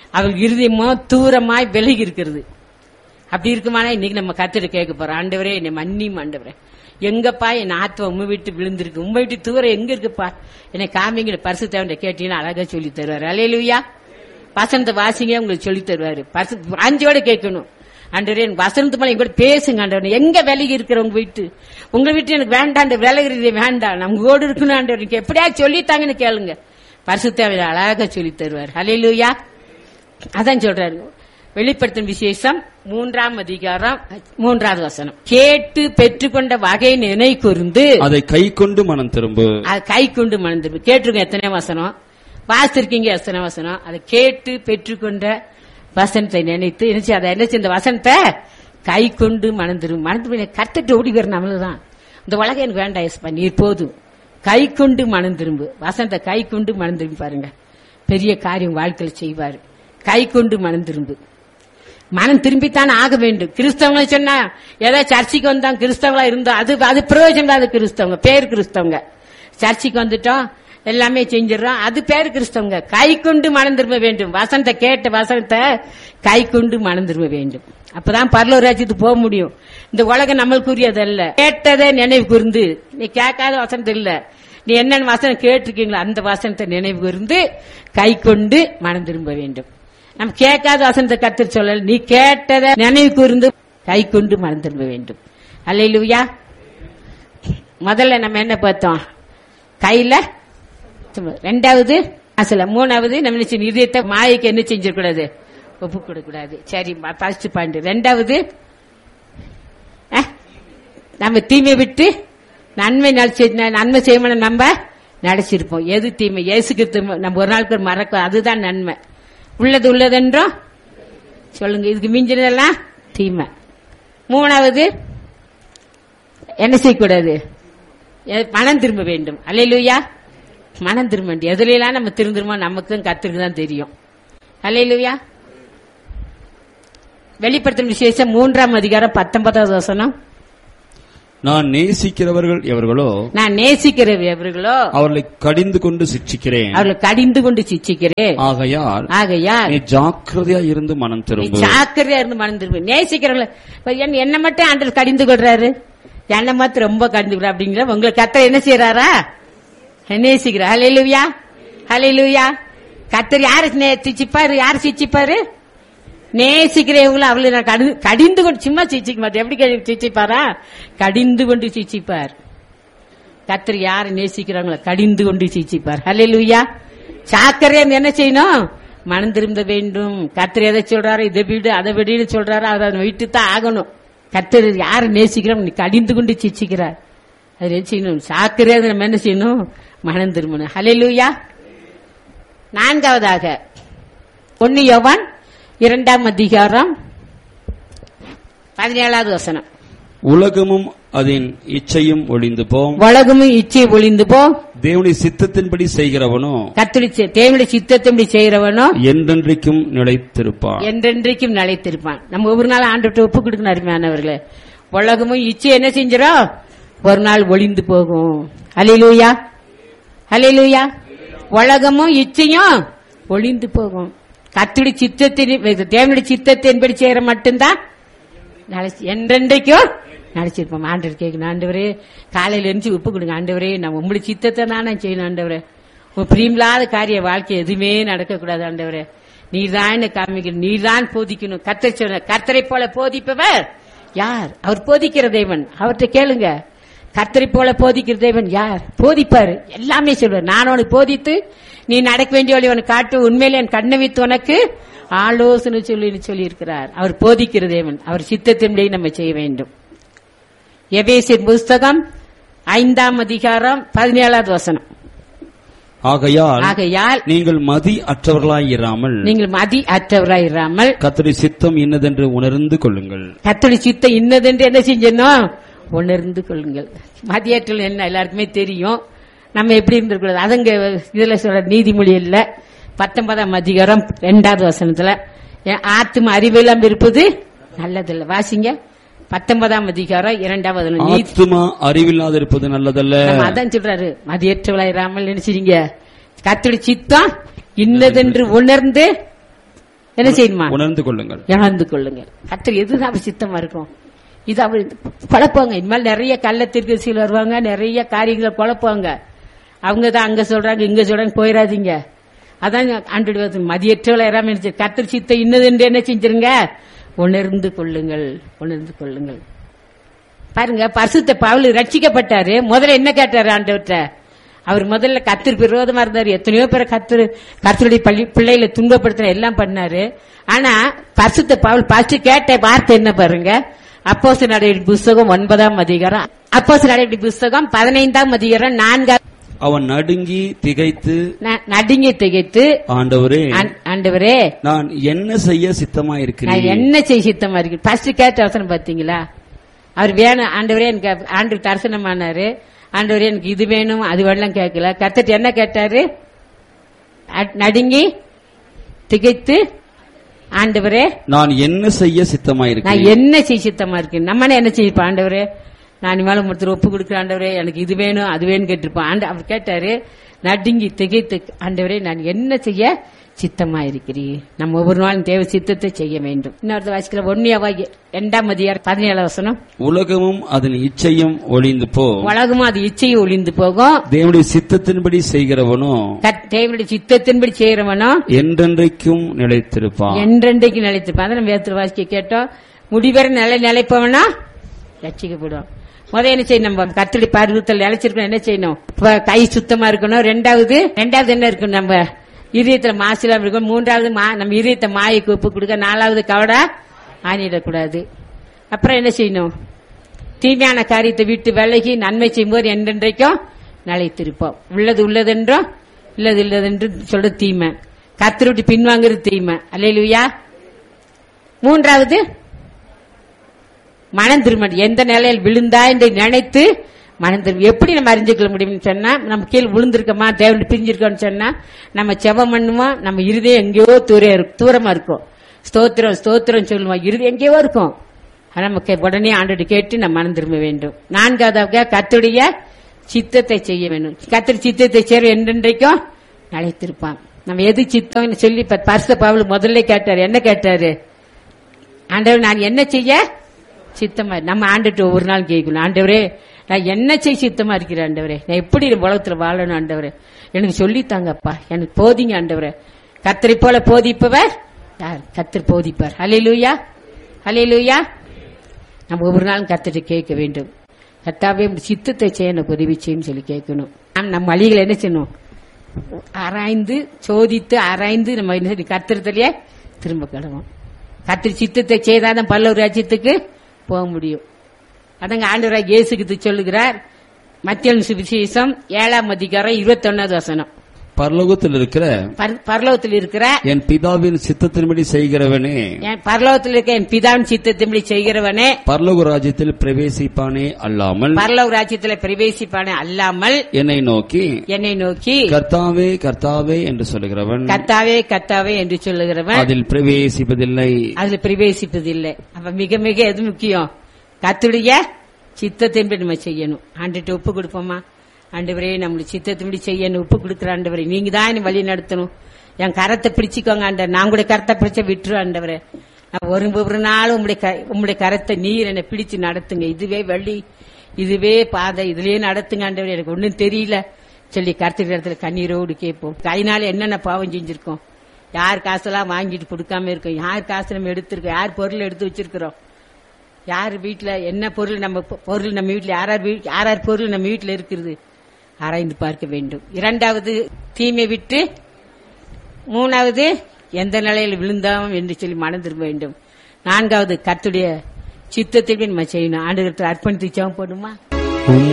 அவள் இருதயமோ தூரமாய் விலகி இருக்கிறது அப்படி இருக்குமானா இன்னைக்கு நம்ம கத்திட்டு கேட்க போறோம் ஆண்டவரே என்னை மன்னியும் ஆண்டவரே எங்கப்பா என் ஆத்மா உண்மை விட்டு விழுந்திருக்கு உண்மை விட்டு தூரம் எங்க இருக்குப்பா என்னை காமிங்கிற பரிசு தேவன் கேட்டீங்கன்னா அழகா சொல்லி தருவாரு அலையலுயா வசனத்தை வாசிங்க உங்களுக்கு சொல்லி தருவாரு பரிசு அஞ்சோட கேட்கணும் ஆண்டவரே எனக்கு வசனத்து மேல எங்கூட பேசுங்க ஆண்டவரே எங்க விலகி இருக்கிற உங்க வீட்டு உங்க வீட்டு எனக்கு வேண்டாம் விலகிறது வேண்டாம் நம்ம கூட இருக்கணும் ஆண்டவர் எனக்கு எப்படியா சொல்லித்தாங்கன்னு கேளுங்க பரிசு தேவையில்ல அழகா சொல்லி தருவார் அலையலுயா அதான் சொல்றாரு வெளிப்படுத்தும் விசேஷம் மூன்றாம் அதிகாரம் மூன்றாவது வசனம் கேட்டு பெற்றுக்கொண்ட வகை நினை கூர்ந்து அதை கை கொண்டு மனம் திரும்பு அது கை கொண்டு மணந்திருப்பு கேட்டிருக்கோம் எத்தனை வசனம் வாசித்திருக்கீங்க எத்தனை வசனம் அதை கேட்டு பெற்றுக்கொண்ட வசனத்தை நினைத்து நினைச்சு அதை என்ன இந்த வசனத்தை கை கொண்டு மணந்திரும் மணந்து கத்துட்டு ஓடி வர நம்மளதான் இந்த உலகம் எனக்கு வேண்டாம் எஸ்பா நீர் போதும் கை கொண்டு மனம் திரும்பு வசனத்தை கை கொண்டு மனம் திரும்பி பாருங்க பெரிய காரியம் வாழ்க்கையில் செய்வாரு கை கொண்டு மனம் திரும்பு மனம் திரும்பித்தான் ஆக வேண்டும் கிறிஸ்தவங்களை சொன்னா ஏதோ சர்ச்சைக்கு வந்தோம் கிறிஸ்தவங்களா இருந்தோம் அது அது பிரயோஜனம் இல்லாத கிறிஸ்தவங்க பேர் கிறிஸ்தவங்க சர்ச்சைக்கு வந்துட்டோம் எல்லாமே செஞ்சிடறோம் அது பேர் கிறிஸ்தவங்க கை கொண்டு மனம் திரும்ப வேண்டும் வசனத்தை கேட்ட வசனத்தை கை கொண்டு மனம் திரும்ப வேண்டும் அப்பதான் பரலூர் ராஜ்யத்துக்கு போக முடியும் இந்த உலகம் நம்மளுக்குரியது அல்ல கேட்டதை நினைவு கூர்ந்து நீ கேட்காத வசனத்தை இல்ல நீ என்னென்ன வசனம் கேட்டிருக்கீங்களோ அந்த வசனத்தை நினைவு கூர்ந்து கை கொண்டு மனம் திரும்ப வேண்டும் நம்ம கேட்காத வசனத்தை கத்தர் சொல்லல நீ கேட்டதை நினைவு கூர்ந்து கை கொண்டு மனம் திரும்ப வேண்டும் அல்லையிலுயா முதல்ல நம்ம என்ன பார்த்தோம் கையில சும்மா. ரெண்டாவது அசல மூணாவது நம்ம என்ன செய்யணும்? இதயத்தை மாயைக்கு என்ன செஞ்சிடக்கூடாது ஒப்பு கொடுக்கூடாது சரி ஃபர்ஸ்ட் பாயிண்ட் ரெண்டாவது அஹ், நம்ம தீமை விட்டு நன்மை நடிச்சு நன்மை செய்யணும் நம்ம நடிச்சிருப்போம் எது தீமை இயேசுக்கு நம்ம ஒரு நாளுக்கு ஒரு மறக்க அதுதான் நன்மை உள்ளது உள்ளதென்றும் சொல்லுங்க இதுக்கு மிஞ்சினதெல்லாம் தீமை மூணாவது என்ன செய்யக்கூடாது எ- மனம் திரும்ப வேண்டும் அல்லையிலுயா மனம் திரும்ப வேண்டும் எதுலாம் நம்ம திருந்துருமோ நமக்கும் கத்திருக்கு தான் தெரியும் அல்லையிலுயா வெளிப்படுத்தும் விசேஷம் மூன்றாம் அதிகாரம் பத்தொன்பதாவது வசனம் நான் நேசிக்கிறவர்கள் எவர்களோ நான் நேசிக்கிற எவர்களோ அவர்களை கடிந்து கொண்டு சிட்சிக்கிறேன் அவர்களை கடிந்து கொண்டு சிச்சிக்கிறேன் ஆகையால் ஆகையால் நீ ஜாக்கிரதையா இருந்து மனம் நீ திரும்பு ஜாக்கிரதையா இருந்து மனம் திரும்ப நேசிக்கிறவங்கள இப்ப என்ன- என்ன மட்டும் ஆண்டவர் கடிந்து கொள்றாரு என்ன மாத்திரம் ரொம்ப கடிந்து கொள்ற அப்படிங்கிற உங்களை கத்தர் என்ன செய்யறாரா நேசிக்கிற ஹலே லூயா ஹலே லூயா கத்தர் யாரு நே- சிச்சிப்பாரு யாரு சிச்சிப்பாரு நேசிக்கிறவங்கள அவளை நான் கடி- கடிந்து கொண்டு சும்மா சிச்சிக்க மாட்டேன் எப்படி கடி- சிச்சிப்பாரா கடிந்து கொண்டு சிச்சிப்பார் கத்தர் யாரை நேசிக்கிறாங்களோ கடிந்து கொண்டு சிச்சிப்பார் ஹலே லூயா சாக்கரையா என்ன செய்யணும் மனம் திரும்ப வேண்டும் கத்தர் எதை சொல்றாரு இதை விடு அதை விடுன்னு சொல்றாரு அதை விட்டு தான் ஆகணும் கத்தர் யாரை நேசிக்கிறோம் நீ கடிந்து கொண்டு சிச்சிக்கிறார் அது என்ன செய்யணும் சாக்கரையா நம்ம என்ன செய்யணும் மனம் திரும்பணும் ஹலே லூயா நான்காவதாக ஒன்னு யோவான் இரண்டாம் அதிகாரம் பதினேழாவது வசனம் உலகமும் அதன் இச்சையும் ஒளிந்து போம் உலகமும் இச்சை ஒளிந்து போ தேவனுடைய சித்தத்தின்படி செய்கிறவனோ கத்தடி தேவனுடைய சித்தத்தின்படி செய்யறவனோ என்றென்றைக்கும் நிலைத்திருப்பான் என்றென்றைக்கும் நிலைத்திருப்பான் நம்ம ஒவ்வொரு நாள் ஆண்டுட்டு ஒப்பு கொடுக்கணும் அருமையானவர்களே உலகமும் இச்சை என்ன செஞ்சிடும் ஒரு நாள் ஒளிந்து போகும் அலையிலூயா அலையிலூயா உலகமும் இச்சையும் ஒளிந்து போகும் கத்துடி சித்தத்தின் தேவனுடைய சித்தத்தின்படி செய்யற மட்டும்தான் நினைச்சு என்றென்றைக்கும் நினைச்சிருப்போம் ஆண்டவர் கேட்கணும் ஆண்டவரே காலையில எழுந்து உப்பு கொடுங்க ஆண்டவரே நான் உங்களுடைய சித்தத்தை தான் நான் செய்யணும் ஆண்டவரே உன் பிரியமில்லாத காரிய வாழ்க்கை எதுவுமே நடக்கக்கூடாது ஆண்டவரே நீர்தான் என்னை காமிக்கணும் நீர்தான் போதிக்கணும் கத்தரை சொன்ன கத்தரை போல போதிப்பவர் யார் அவர் போதிக்கிற தேவன் அவர்கிட்ட கேளுங்க கத்தரை போல போதிக்கிற தேவன் யார் போதிப்பாரு எல்லாமே சொல்வார் நான் உனக்கு போதித்து நீ நடக்க வேண்டிய வழி உனக்கு காட்டு உண்மையில என் கண்ணை வைத்து உனக்கு ஆலோசனை சொல்லி சொல்லி இருக்கிறார் அவர் போதிக்கிற தேவன் அவர் சித்தத்தின்படி நம்ம செய்ய வேண்டும் எபேசியர் புஸ்தகம் ஐந்தாம் அதிகாரம் பதினேழாவது வசனம் ஆகையால் ஆகையால் நீங்கள் மதி அற்றவர்களாய் இராமல் நீங்கள் மதி அற்றவராயிராமல் கத்தரி சித்தம் இன்னதென்று உணர்ந்து கொள்ளுங்கள் கத்தடி சித்த இன்னதென்று என்ன செஞ்சணும் உணர்ந்து கொள்ளுங்கள் மதியாற்றல் என்ன எல்லாருக்குமே தெரியும் நம்ம எப்படி இருந்திருக்கூடாது அதுங்க இதுல சொல்ற நீதிமொழி இல்ல பத்தொன்பதாம் அதிகாரம் ரெண்டாவது வசனத்துல என் ஆத்தும அறிவெல்லாம் இருப்பது நல்லதில்ல வாசிங்க பத்தொன்பதாம் அதிகாரம் இரண்டாவது வசனம். நீதி ஆத்துமா அறிவில்லாதிருப்பது நல்லதல்ல நம்ம அதான் சொல்றாரு மதியற்றவளாயிராமல் நினைச்சிருங்க கத்தடி சித்தம் இன்னதென்று உணர்ந்து என்ன செய்யணுமா உணர்ந்து கொள்ளுங்கள் இழந்து கொள்ளுங்க கத்தர் எதுதான் அவர் சித்தமா இருக்கும் இது அவர் குழப்பாங்க இனிமேல் நிறைய கள்ளத்திற்கு சில வருவாங்க நிறைய காரியங்களை குழப்பாங்க அவங்க தான் அங்க சொல்றாங்க இங்க சொல்றாங்க போயிடாதீங்க அதான் ஆண்டு மதியற்றவளை இறாம கத்தர் சித்த இன்னது என்று என்ன செஞ்சிருங்க உணர்ந்து கொள்ளுங்கள் உணர்ந்து கொள்ளுங்கள் பாருங்க பரிசுத்த பவுல் ரட்சிக்கப்பட்டாரு முதல்ல என்ன கேட்டாரு ஆண்டவர்கிட்ட அவர் முதல்ல கத்திற்கு விரோதமா இருந்தாரு எத்தனையோ பேரை கத்திர கத்தருடைய பள்ளி பிள்ளைகளை துன்பப்படுத்தின எல்லாம் பண்ணாரு ஆனா பரிசுத்த பவுல் ஃபர்ஸ்ட் கேட்ட வார்த்தை என்ன பாருங்க அப்போஸ் நடவடிக்கை புஸ்தகம் ஒன்பதாம் அதிகாரம் அப்போஸ் நடவடிக்கை புஸ்தகம் பதினைந்தாம் அதிகாரம் நான்காம் அவன் நடுங்கி திகைத்து ந- நடுங்கி திகைத்து ஆண்டவரே ஆண்- ஆண்டவரே நான் என்ன செய்ய நான் சித்தமாயிருக்கிறேன் என்ன செய்ய சித்தமா இருக்கு ஃபர்ஸ்ட் கேட்ட அவசரம் பாத்தீங்களா அவர் வேணும் ஆண்டவரே எனக்கு ஆண்டு தரிசனமானாரு ஆண்டவரே எனக்கு இது வேணும் அது வேணும் கேட்கல கத்துட்டு என்ன கேட்டாரு அ- நடுங்கி திகைத்து ஆண்டவரே நான் என்ன செய்ய நான் சித்தமாயிருக்கிறேன் என்ன செய்ய சித்தமா இருக்கு நம்மனே என்ன செய்யப்பா ஆண்டவரே நான் மேல ஒருத்தர் ஒப்பு கொடுக்குற ஆண்டவரே எனக்கு இது வேணும் அது வேணும் கேட்டிருப்பான் ஆண்ட அவர் கேட்டாரு நடுங்கி திகைத்து ஆண்டவரே நான் என்ன செய்ய சித்தமா இருக்கிறீர் நம்ம ஒவ்வொரு நாளும் தேவ சித்தத்தை செய்ய வேண்டும் இன்னொருத்த வாசிக்கிற ஒன்னியாவாகி இரண்டாம் அதிகாரம் பதினேழு வசனம் உலகமும் அதன் இச்சையும் ஒளிந்து போ உலகமும் அது இச்சையை ஒளிந்து போகும் தேவனுடைய சித்தத்தின்படி செய்கிறவனோ கத்- தேவனுடைய சித்தத்தின்படி செய்யறவனோ என்றென்றைக்கும் நிலைத்திருப்பான் என்றென்றைக்கு நிலைத்திருப்பான் அதான் நம்ம வேதத்துல வாசிக்க கேட்டோம் முடிவரை நிலை நிலைப்பவனா ரட்சிக்கப்படும் முதல் என்ன செய்யணும் நம்ம கத்தடி பருவத்தில் நிலைச்சிருக்கணும் என்ன செய்யணும் இப்ப கை சுத்தமா இருக்கணும் ரெண்டாவது ரெண்டாவது என்ன இருக்கணும் நம்ம இதயத்துல மாசிலாம் இருக்கணும் மூன்றாவது மா- நம்ம இதயத்தை மாயக்கு உப்பு கொடுக்க நாலாவது கவடா ஆணிடக்கூடாது அப்புறம் என்ன செய்யணும் தீமையான காரியத்தை விட்டு விலகி நன்மை செய்யும்போது என்றென்றைக்கும் நிலைத்திருப்போம் உள்ளது உள்ளதென்றும் இல்லது இல்லதென்று சொல்றது தீமை கத்தரை விட்டு பின்வாங்குறது தீமை அல்லையா மூன்றாவது மனம் திரும்ப எந்த நிலையில் விழுந்தா என்று நினைத்து மனம் திரும்ப எப்படி நம்ம அறிஞ்சுக்கொள்ள முடியும்னு சொன்னா நம்ம கீழே விழுந்திருக்கோமா தேவன் பிரிஞ்சிருக்கோம்னு சொன்னா நம்ம செவம் பண்ணுவோம் நம்ம இருதயம் எங்கேயோ தூர இருக்கு- தூரமா இருக்கும் ஸ்தோத்திரம் ஸ்தோத்திரம் சொல்லுவோம் இருதயம் எங்கேயோ இருக்கும் ஆனா நமக்கு உடனே ஆண்டோடு கேட்டு நம்ம மனம் திரும்ப வேண்டும் நான்காவதாக கத்துடைய சித்தத்தை செய்ய வேண்டும் கத்தர் சித்தத்தை செய்ய என்றென்றைக்கும் நிலைத்திருப்பான் நம்ம எது சித்தம்னு சொல்லி இப்ப பரிசு பாவல் முதல்ல கேட்டாரு என்ன கேட்டாரு ஆண்டவர் நான் என்ன செய்ய சித்தமா நம்ம ஆண்டுட்டு ஒவ்வொரு நாள் கேட்கணும் ஆண்டவரே நான் என்ன செய்ய சித்தமா இருக்கிறேன் ஆண்டவரே நான் எப்படி இந்த உலகத்துல வாழணும் ஆண்டவரே எனக்கு சொல்லித்தாங்கப்பா எனக்கு போதிங்க ஆண்டவரே கத்தரை போல போதிப்பவர் யார் கத்தர் போதிப்பார் ஹalleluya ஹalleluya நம்ம ஒவ்வொரு நாளும் கத்திட்டு கேட்க வேண்டும் கத்தாவே உம் சித்தத்தை செய்ய எனக்கு உதவி செய்யும் சொல்லி கேட்கணும் நாம் நம்ம வழிகளை என்ன செய்யணும் ஆராய்ந்து சோதித்து ஆராய்ந்து நம்ம என்ன செய்யணும்? கத்திரத்திலேயே திரும்ப கிடவோம் கத்திரி சித்தத்தை செய்தாதான் பல்லவர் ராஜ்யத்துக்கு போக முடியும் அதங்க ஆண்டவராக இயேசுக்கு சொல்லுகிறார் மத்திய சுவிசேஷம் ஏழாம் அதிகாரம் இருபத்தொன்னாவது வசனம் பரலோகத்தில் இருக்கிற பர- பரலோகத்தில் இருக்கிற என் பிதாவின் சித்தத்தின்படி செய்கிறவனே என் பரலோகத்தில் இருக்க என் பிதாவின் சித்தத்தின்படி செய்கிறவனே பரலோக ராஜ்யத்தில் பிரவேசிப்பானே அல்லாமல் பரலோக ராஜ்யத்தில் பிரவேசிப்பானே அல்லாமல் என்னை நோக்கி என்னை நோக்கி கர்த்தாவே கர்த்தாவே என்று சொல்லுகிறவன் கத்தாவே கத்தாவே என்று சொல்லுகிறவன் அதில் பிரவேசிப்பதில்லை அதுல பிரவேசிப்பதில்லை அப்ப மிக மிக எது முக்கியம் கத்துடைய சித்தத்தின்படி நம்ம செய்யணும் ஆண்டுட்டு ஒப்பு கொடுப்போமா ஆண்டவரே நம்மளுக்கு சித்தத்தின்படி செய்யணும் ஒப்பு கொடுக்குற ஆண்டவரே நீங்க தான் என்னை வழி நடத்தணும் என் கரத்தை பிடிச்சிக்கோங்க ஆண்டவர் நான் கூட கரத்தை பிடிச்ச விட்டுரு ஆண்டவரே நான் ஒரு ஒரு நாளும் உங்களுடைய க- உங்களுடைய கரத்தை நீர் என்னை பிடிச்சு நடத்துங்க இதுவே வழி இதுவே பாதை இதுலயே நடத்துங்க ஆண்டவரே எனக்கு ஒன்றும் தெரியல சொல்லி கருத்துக்கிற இடத்துல கண்ணீரோடு கேட்போம் கைனால என்னென்ன பாவம் செஞ்சிருக்கோம் யார் காசெல்லாம் வாங்கிட்டு கொடுக்காம இருக்கோம் யார் காசு நம்ம எடுத்திருக்கோம் யார் பொருள் எடுத்து வச்சிருக்கிறோம் யார் வீட்ல என்ன பொருள் நம்ம பொ- பொருள் நம்ம வீட்ல யார் யார் வீ- யார் யார் பொருள் நம்ம வீட்ல இருக்கிறது ஆராய்ந்து பார்க்க வேண்டும் இரண்டாவது தீமை விட்டு மூணாவது எந்த நிலையில் விழுந்தாம் என்று சொல்லி மனம் திரும்ப வேண்டும் நான்காவது கர்த்துடைய சித்தத்தை நம்ம செய்யணும் ஆண்டு அர்ப்பணித்து ஜெபம் போடுமா